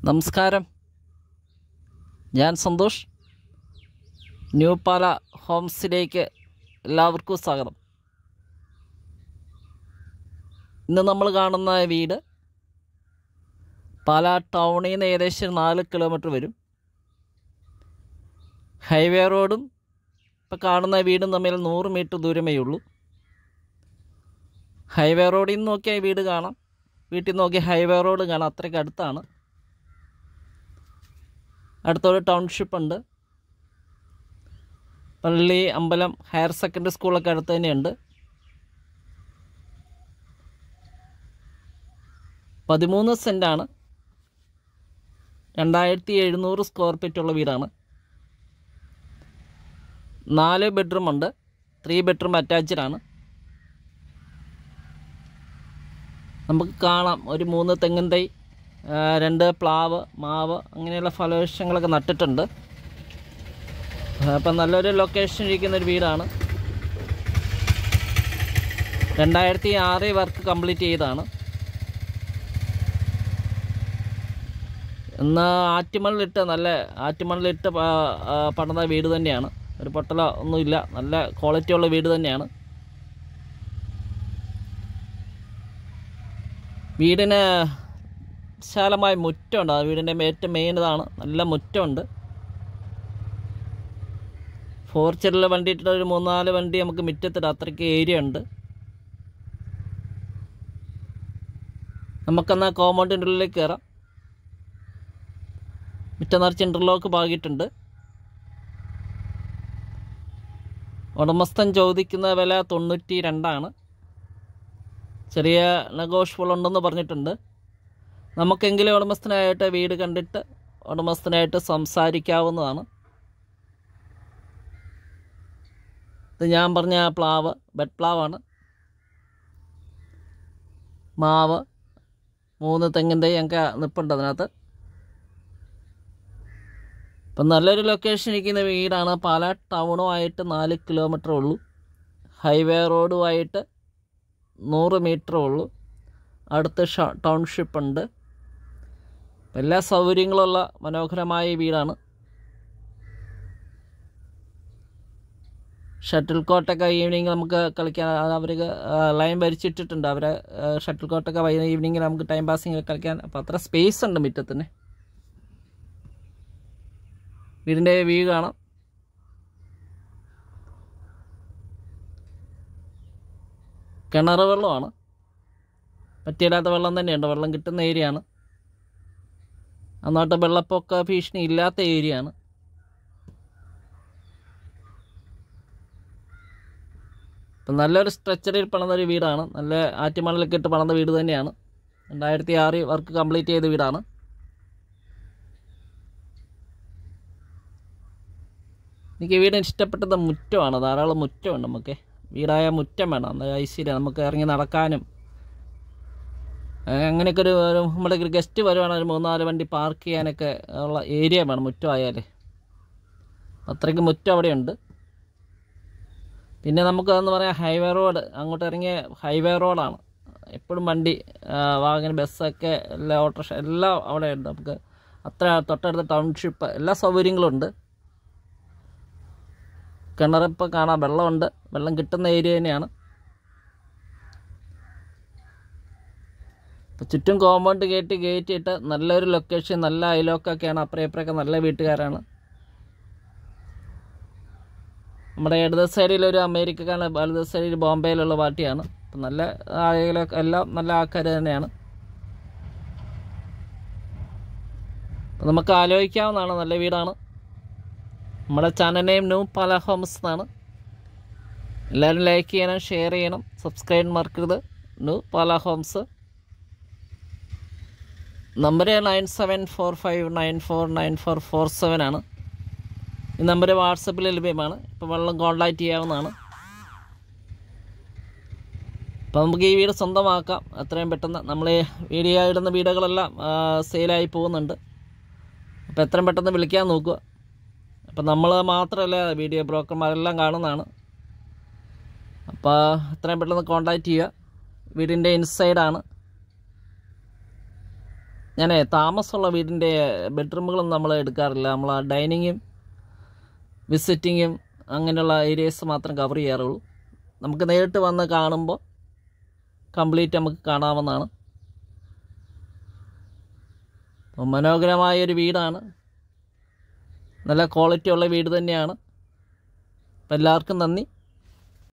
നമസ്കാരം ഞാൻ സന്തോഷ് ന്യൂ പാല ഹോംസിലേക്ക് എല്ലാവർക്കും സ്വാഗതം ഇന്ന് നമ്മൾ കാണുന്ന വീട് പാല ടൗണിൽ നിന്ന് ഏകദേശം നാല് കിലോമീറ്റർ വരും ഹൈവേ റോഡും ഇപ്പോൾ കാണുന്ന വീടും തമ്മിൽ നൂറ് മീറ്റർ ദൂരമേ ഉള്ളൂ ഹൈവേ റോഡിൽ നിന്ന് നോക്കിയാൽ ഈ വീട് കാണാം വീട്ടിൽ നിന്ന് നോക്കിയാൽ ഹൈവേ റോഡ് കാണാം അത്രയ്ക്ക് അടുത്താണ് അടുത്തൊരു ടൗൺഷിപ്പ് ഉണ്ട് പള്ളി അമ്പലം ഹയർ സെക്കൻഡറി സ്കൂളൊക്കെ അടുത്ത് തന്നെയുണ്ട് പതിമൂന്ന് സെൻറ്റാണ് രണ്ടായിരത്തി എഴുന്നൂറ് സ്ക്വയർ ഫീറ്റ് ഉള്ള വീടാണ് നാല് ബെഡ്റൂം ഉണ്ട് ത്രീ ബെഡ്റൂം അറ്റാച്ച്ഡാണ് നമുക്ക് കാണാം ഒരു മൂന്ന് തെങ്ങിൻ തൈ ആ, രണ്ട് പ്ലാവ് മാവ് അങ്ങനെയുള്ള ഫലവൃക്ഷങ്ങളൊക്കെ നട്ടിട്ടുണ്ട് അപ്പം നല്ലൊരു ലൊക്കേഷൻ ഇരിക്കുന്ന ഒരു വീടാണ് രണ്ടായിരത്തി ആറ് വർക്ക് കംപ്ലീറ്റ് ചെയ്തതാണ് ഇന്ന് ആറ്റുമണ്ണിലിട്ട് നല്ല ആറ്റുമണ്ണിലിട്ട് പ- ആ, പണിത വീട് തന്നെയാണ് ഒരു പൊട്ടല ഒന്നുമില്ല നല്ല ക്വാളിറ്റി ഉള്ള വീട് തന്നെയാണ് വീടിന് വിശാലമായ മുറ്റമുണ്ട് ആ വീടിൻ്റെ ഏറ്റവും മെയിൻ ഇതാണ് നല്ല മുറ്റമുണ്ട് ഫോർച്ചറിൽ വണ്ടി ഇട്ടിട്ട് ഒരു മൂന്നാല് വണ്ടി നമുക്ക് മുറ്റത്തിട്ട് അത്രയ്ക്ക് ഏരിയ ഉണ്ട് നമുക്കെന്നാൽ കോമ്പൗണ്ടിൻ്റെ ഉള്ളിലേക്ക് കയറാം മുറ്റം നിറച്ച് ഇൻ്റർലോക്ക് പാകിയിട്ടുണ്ട് ഉടമസ്ഥൻ ചോദിക്കുന്ന വില തൊണ്ണൂറ്റി രണ്ടാണ് ചെറിയ നെഗോഷ്യബിൾ ഉണ്ടെന്ന് പറഞ്ഞിട്ടുണ്ട് നമുക്കെങ്കിലും ഉടമസ്ഥനായിട്ട് വീട് കണ്ടിട്ട് ഉടമസ്ഥനായിട്ട് സംസാരിക്കാവുന്നതാണ് ഇത് ഞാൻ പറഞ്ഞ പ്ലാവ് ബെഡ് പ്ലാവാണ് മാവ് മൂന്ന് തെങ്ങിൻ തൈ ഞങ്ങൾക്ക് നിൽപ്പുണ്ട് അതിനകത്ത് ഇപ്പം നല്ലൊരു ലൊക്കേഷൻ ഇരിക്കുന്ന വീടാണ് പാല ടൗണുമായിട്ട് നാല് കിലോമീറ്റർ ഉള്ളൂ ഹൈവേ റോഡുമായിട്ട് നൂറ് മീറ്റർ ഉള്ളൂ അടുത്ത് ഷ ടൗൺഷിപ്പ് ഉണ്ട് എല്ലാ സൗകര്യങ്ങളുള്ള മനോഹരമായ ഈ വീടാണ് ഷട്ടിൽ കോട്ടൊക്കെ ഈവനിങ് നമുക്ക് കളിക്കാൻ അവർക്ക് ലൈൻ ഭരിച്ചിട്ടിട്ടുണ്ട് അവരെ ഷട്ടിൽ കോട്ടൊക്കെ വൈകുന്ന ഈവനിങ്ങിൽ നമുക്ക് ടൈം പാസിങ് കളിക്കാൻ അപ്പോൾ അത്ര സ്പേസ് ഉണ്ട് മുറ്റത്തിന് വീടിൻ്റെ വ്യൂ കാണാം കിണർ വെള്ളമാണ് പറ്റിയില്ലാത്ത വെള്ളം തന്നെയുണ്ട് വെള്ളം കിട്ടുന്ന ഏരിയയാണ് അന്നാട്ട് വെള്ളപ്പൊക്ക ഭീഷണി ഇല്ലാത്ത ഏരിയയാണ് ഇപ്പം നല്ലൊരു സ്ട്രക്ചറിൽ പണിതൊരു വീടാണ് നല്ല ആറ്റുമണലൊക്കെ ഇട്ട് പണിത വീട് തന്നെയാണ് രണ്ടായിരത്തി ആറിൽ വർക്ക് കംപ്ലീറ്റ് ചെയ്ത വീടാണ് എനിക്ക് ഈ വീടിന് ഇഷ്ടപ്പെട്ടത് മുറ്റമാണ് ധാരാളം മുറ്റമുണ്ട് നമുക്ക് വീടായ മുറ്റം വേണം അന്ന് ഐശ്വര്യം നമുക്ക് ഇറങ്ങി നടക്കാനും ഏഹ് അങ്ങനെയൊക്കെ ഒരു ഒരു നമ്മുടെ ഒരു ഗസ്റ്റ് വരുവാണെങ്കിൽ ഒരു മൂന്നാല് വണ്ടി പാർക്ക് ചെയ്യാനൊക്കെ ഉള്ള ഏരിയ വേണം മുറ്റമായാൽ അത്രയ്ക്ക് മുറ്റം അവിടെയുണ്ട് പിന്നെ നമുക്ക് എന്ന് പറയാം ഹൈവേ റോഡ് അങ്ങോട്ട് ഇറങ്ങിയ ഹൈവേ റോഡാണ് എപ്പോഴും വണ്ടി ആ, വാഹന ബസ്സൊക്കെ എല്ലാ ഓട്ടോറിക്ഷ എല്ലാം അവിടെ ഉണ്ട് നമുക്ക് അത്ര തൊട്ടടുത്ത ടൗൺഷിപ്പ് എല്ലാ സൗകര്യങ്ങളും ഉണ്ട് കിണറിപ്പോൾ കാണാം വെള്ളമുണ്ട് വെള്ളം കിട്ടുന്ന ഏരിയ തന്നെയാണ് ഇപ്പോൾ ചുറ്റും കോമ്പൗണ്ട് കയറ്റി കയറ്റിയിട്ട് നല്ലൊരു ലൊക്കേഷൻ നല്ല അയലോക്കൊക്കെയാണ് അപ്പുറം ഇപ്പുറമൊക്കെ നല്ല വീട്ടുകാരാണ് നമ്മുടെ ഇടത് സൈഡിൽ ഒരു അമേരിക്കക്കാണ് വലത് സൈഡിൽ ബോംബെയിലുള്ള പാർട്ടിയാണ് അപ്പം നല്ല അയലൊക്കെ എല്ലാം നല്ല ആൾക്കാർ തന്നെയാണ് അപ്പം നമുക്ക് ആലോചിക്കാവുന്നതാണ് നല്ല വീടാണ് നമ്മുടെ channel name new Pala homes എന്നാണ് എല്ലാവരും ലൈക്ക് ചെയ്യണം ഷെയർ ചെയ്യണം സബ്സ്ക്രൈബ് മറക്കരുത് new Pala homes number nine seven four five nine four nine four four seven ആണ് ഈ നമ്പർ വാട്സപ്പിൽ ലഭ്യമാണ് ഇപ്പോൾ വെള്ളം കോൺടാക്റ്റ് ചെയ്യാവുന്നതാണ് അപ്പോൾ നമുക്ക് ഈ വീട് സ്വന്തമാക്കാം എത്രയും പെട്ടെന്ന് നമ്മൾ ഈ വീഡിയോ ഇടുന്ന വീടുകളെല്ലാം സെയിലായി പോകുന്നുണ്ട് അപ്പോൾ എത്രയും പെട്ടെന്ന് വിളിക്കാൻ നോക്കുക അപ്പം നമ്മൾ മാത്രമല്ല വീഡിയോ ബ്രോക്കർമാരെല്ലാം കാണുന്നതാണ് അപ്പോൾ എത്രയും പെട്ടെന്ന് കോൺടാക്റ്റ് ചെയ്യുക വീടിൻ്റെ ഇൻസൈഡാണ് ഞാൻ താമസമുള്ള വീടിൻ്റെ ബെഡ്റൂമുകളൊന്നും നമ്മൾ എടുക്കാറില്ല നമ്മൾ ആ ഡൈനിങ്ങും വിസിറ്റിങ്ങും അങ്ങനെയുള്ള ഏരിയസ് മാത്രം കവർ ചെയ്യാറുള്ളൂ നമുക്ക് നേരിട്ട് വന്ന് കാണുമ്പോൾ കംപ്ലീറ്റ് നമുക്ക് കാണാവുന്നതാണ് അപ്പോൾ മനോഹരമായ ഒരു വീടാണ് നല്ല ക്വാളിറ്റി ഉള്ള വീട് തന്നെയാണ് അപ്പോൾ എല്ലാവർക്കും നന്ദി